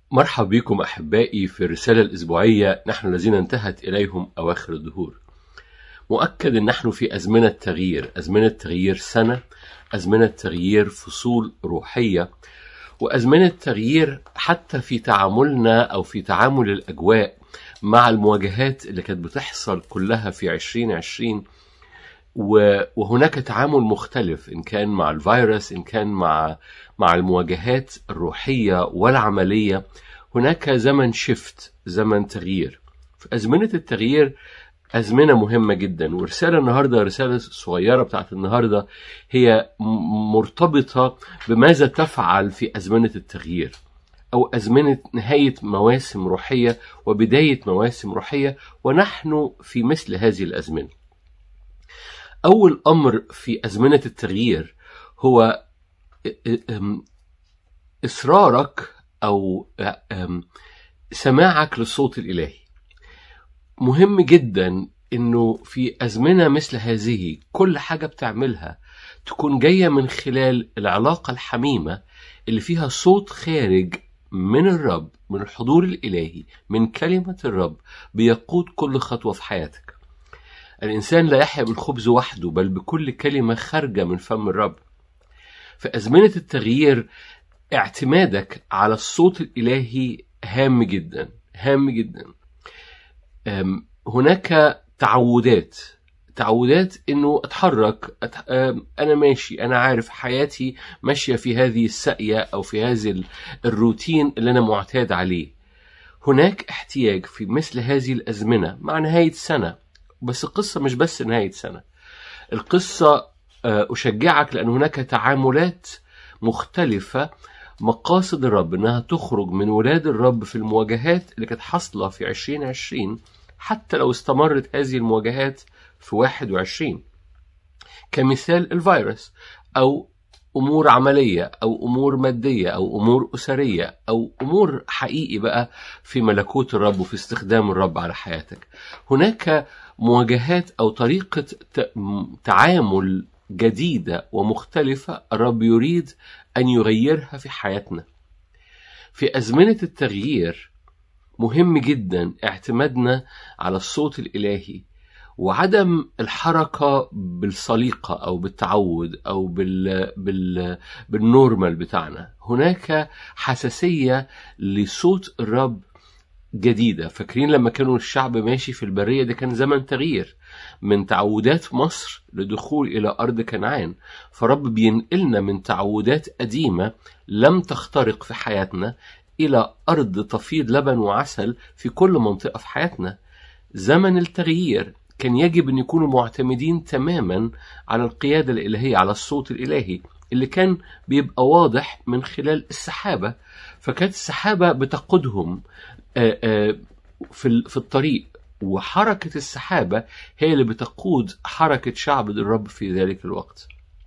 مرحب بكم أحبائي في الرسالة الأسبوعية نحن الذين انتهت إليهم أواخر الدهور مؤكد أن نحن في أزمنة تغيير أزمنة تغيير سنة أزمنة تغيير فصول روحية وأزمنة تغيير حتى في تعاملنا أو في تعامل الأجواء مع المواجهات اللي كانت بتحصل كلها في 2020 وهناك تعامل مختلف ان كان مع الفيروس ان كان مع مع المواجهات الروحيه والعمليه هناك زمن شفت زمن تغيير في ازمنه التغيير أزمنة مهمة جدا ورسالة النهاردة رسالة صغيرة بتاعت النهاردة هي مرتبطة بماذا تفعل في أزمنة التغيير أو أزمنة نهاية مواسم روحية وبداية مواسم روحية ونحن في مثل هذه الأزمنة أول أمر في أزمنة التغيير هو إصرارك أو سماعك للصوت الإلهي مهم جدا إنه في أزمنة مثل هذه كل حاجة بتعملها تكون جاية من خلال العلاقة الحميمة اللي فيها صوت خارج من الرب من الحضور الإلهي من كلمة الرب بيقود كل خطوة في حياتك الإنسان لا يحيا بالخبز وحده بل بكل كلمة خارجة من فم الرب في أزمنة التغيير اعتمادك على الصوت الإلهي هام جدا هام جدا هناك تعودات تعودات انه اتحرك أت... انا ماشي انا عارف حياتي ماشيه في هذه الساقيه او في هذا الروتين اللي انا معتاد عليه هناك احتياج في مثل هذه الازمنه مع نهايه سنه بس القصة مش بس نهاية سنة القصة أشجعك لأن هناك تعاملات مختلفة مقاصد الرب إنها تخرج من ولاد الرب في المواجهات اللي كانت حاصلة في 2020 حتى لو استمرت هذه المواجهات في 21 كمثال الفيروس أو أمور عملية أو أمور مادية أو أمور أسرية أو أمور حقيقي بقى في ملكوت الرب وفي استخدام الرب على حياتك هناك مواجهات أو طريقة تعامل جديدة ومختلفة الرب يريد أن يغيرها في حياتنا في أزمنة التغيير مهم جدا اعتمادنا على الصوت الإلهي وعدم الحركة بالسليقة أو بالتعود أو بال... بال... بالنورمال بتاعنا هناك حساسية لصوت الرب جديدة فاكرين لما كانوا الشعب ماشي في البرية ده كان زمن تغيير من تعودات مصر لدخول إلى أرض كنعان فرب بينقلنا من تعودات قديمة لم تخترق في حياتنا إلى أرض تفيض لبن وعسل في كل منطقة في حياتنا زمن التغيير كان يجب أن يكونوا معتمدين تماما على القيادة الإلهية على الصوت الإلهي اللي كان بيبقى واضح من خلال السحابة فكانت السحابة بتقودهم في في الطريق وحركة السحابة هي اللي بتقود حركة شعب الرب في ذلك الوقت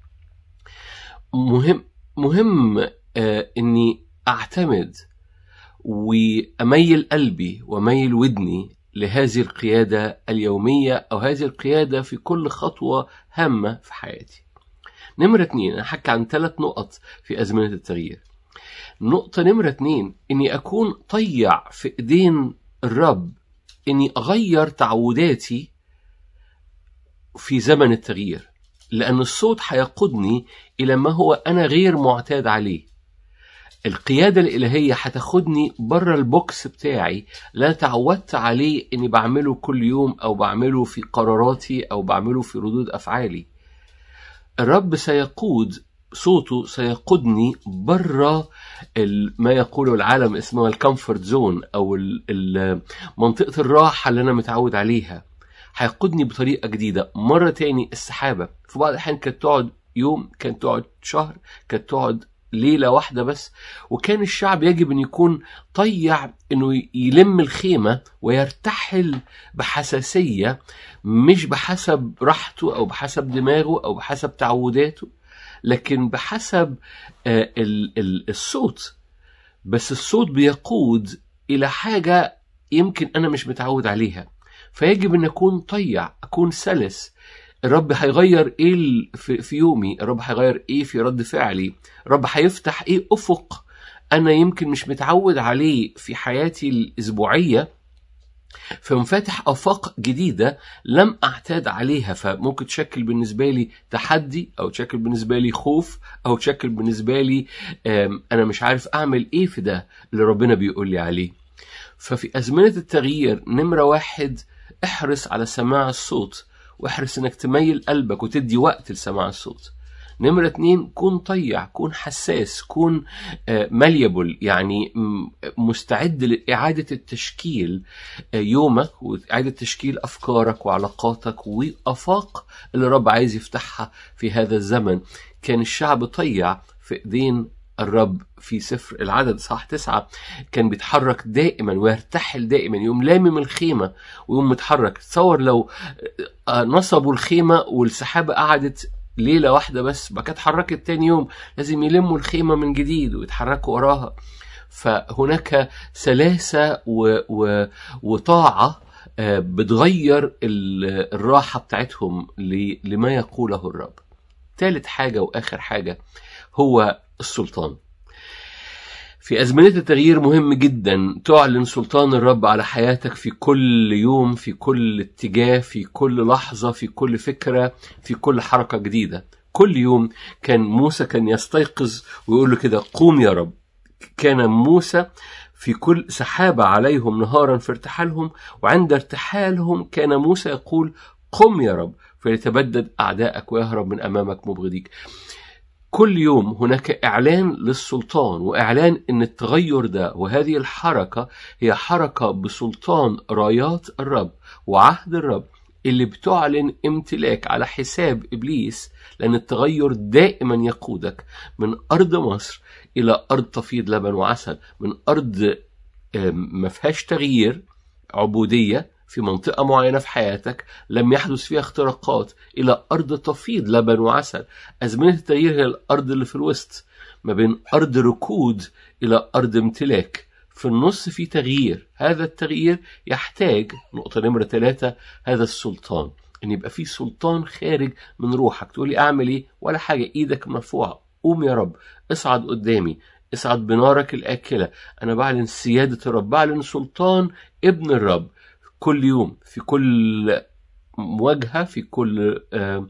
مهم مهم اني اعتمد واميل قلبي واميل ودني لهذه القيادة اليومية أو هذه القيادة في كل خطوة هامة في حياتي نمرة اتنين أنا حكي عن ثلاث نقط في أزمنة التغيير نقطة نمرة اتنين إني أكون طيع في إيدين الرب إني أغير تعوداتي في زمن التغيير لأن الصوت هيقودني إلى ما هو أنا غير معتاد عليه القيادة الإلهية هتاخدني بره البوكس بتاعي لا تعودت عليه إني بعمله كل يوم أو بعمله في قراراتي أو بعمله في ردود أفعالي الرب سيقود صوته سيقودني بره ما يقوله العالم اسمها الكمفورت زون او منطقه الراحه اللي انا متعود عليها هيقودني بطريقه جديده مره تاني السحابه في بعض الاحيان كانت تقعد يوم كانت تقعد شهر كانت تقعد ليله واحده بس وكان الشعب يجب ان يكون طيع انه يلم الخيمه ويرتحل بحساسيه مش بحسب راحته او بحسب دماغه او بحسب تعوداته لكن بحسب الصوت بس الصوت بيقود الى حاجه يمكن انا مش متعود عليها فيجب ان اكون طيع اكون سلس الرب هيغير ايه في يومي الرب هيغير ايه في رد فعلي الرب هيفتح ايه افق أنا يمكن مش متعود عليه في حياتي الأسبوعية فمفاتح آفاق جديدة لم أعتاد عليها فممكن تشكل بالنسبة لي تحدي أو تشكل بالنسبة لي خوف أو تشكل بالنسبة لي آم، أنا مش عارف أعمل إيه في ده اللي ربنا بيقول لي عليه ففي أزمنة التغيير نمرة واحد احرص على سماع الصوت واحرص انك تميل قلبك وتدي وقت لسماع الصوت نمرة اتنين كون طيع كون حساس كون ماليبل يعني م- مستعد لإعادة التشكيل آه، يومك وإعادة تشكيل أفكارك وعلاقاتك وآفاق اللي الرب عايز يفتحها في هذا الزمن كان الشعب طيع في إيدين الرب في سفر العدد صح تسعة كان بيتحرك دائما ويرتحل دائما يوم لامم الخيمة ويوم متحرك تصور لو آه، نصبوا الخيمة والسحابة قعدت ليلة واحدة بس بقى اتحركت تاني يوم لازم يلموا الخيمة من جديد ويتحركوا وراها فهناك سلاسة و... و... وطاعة آه، بتغير ال- الراحة بتاعتهم ل... لما يقوله الرب ثالث حاجة وآخر حاجة هو السلطان في أزمنة التغيير مهم جدا تعلن سلطان الرب على حياتك في كل يوم في كل اتجاه في كل لحظة في كل فكرة في كل حركة جديدة كل يوم كان موسى كان يستيقظ ويقول له كده قوم يا رب كان موسى في كل سحابة عليهم نهارا في ارتحالهم وعند ارتحالهم كان موسى يقول قم يا رب فيتبدد أعدائك ويهرب من أمامك مبغضيك كل يوم هناك إعلان للسلطان وإعلان أن التغير ده وهذه الحركة هي حركة بسلطان رايات الرب وعهد الرب اللي بتعلن امتلاك على حساب إبليس لأن التغير دائما يقودك من أرض مصر إلى أرض تفيض لبن وعسل من أرض آم، ما فيهاش تغيير عبودية في منطقة معينة في حياتك لم يحدث فيها اختراقات إلى أرض تفيض لبن وعسل أزمنة التغيير هي الأرض اللي في الوسط ما بين أرض ركود إلى أرض امتلاك في النص في تغيير هذا التغيير يحتاج نقطة نمرة ثلاثة هذا السلطان ان يبقى في سلطان خارج من روحك تقول لي اعمل ايه ولا حاجة ايدك مرفوعة قوم يا رب اصعد قدامي اصعد بنارك الآكلة أنا بعلن سيادة الرب بعلن سلطان ابن الرب كل يوم في كل مواجهة في كل آم،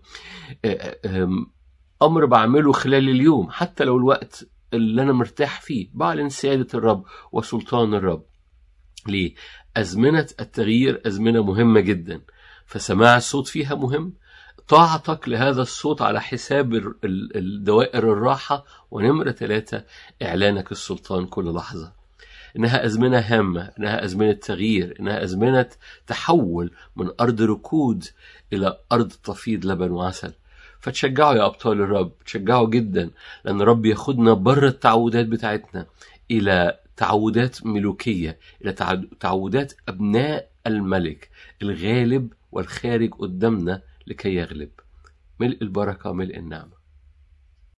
آم، أمر بعمله خلال اليوم حتى لو الوقت اللي أنا مرتاح فيه بعلن سيادة الرب وسلطان الرب ليه؟ أزمنة التغيير أزمنة مهمة جدا فسماع الصوت فيها مهم طاعتك لهذا الصوت على حساب ال- ال- الدوائر الراحة ونمرة ثلاثة إعلانك السلطان كل لحظة إنها أزمنة هامة إنها أزمنة تغيير إنها أزمنة تحول من أرض ركود إلى أرض تفيض لبن وعسل فتشجعوا يا أبطال الرب تشجعوا جدا لأن الرب ياخدنا بره التعودات بتاعتنا إلى تعودات ملوكية إلى تع- تعودات أبناء الملك الغالب والخارج قدامنا لكي يغلب ملء البركة ملء النعمة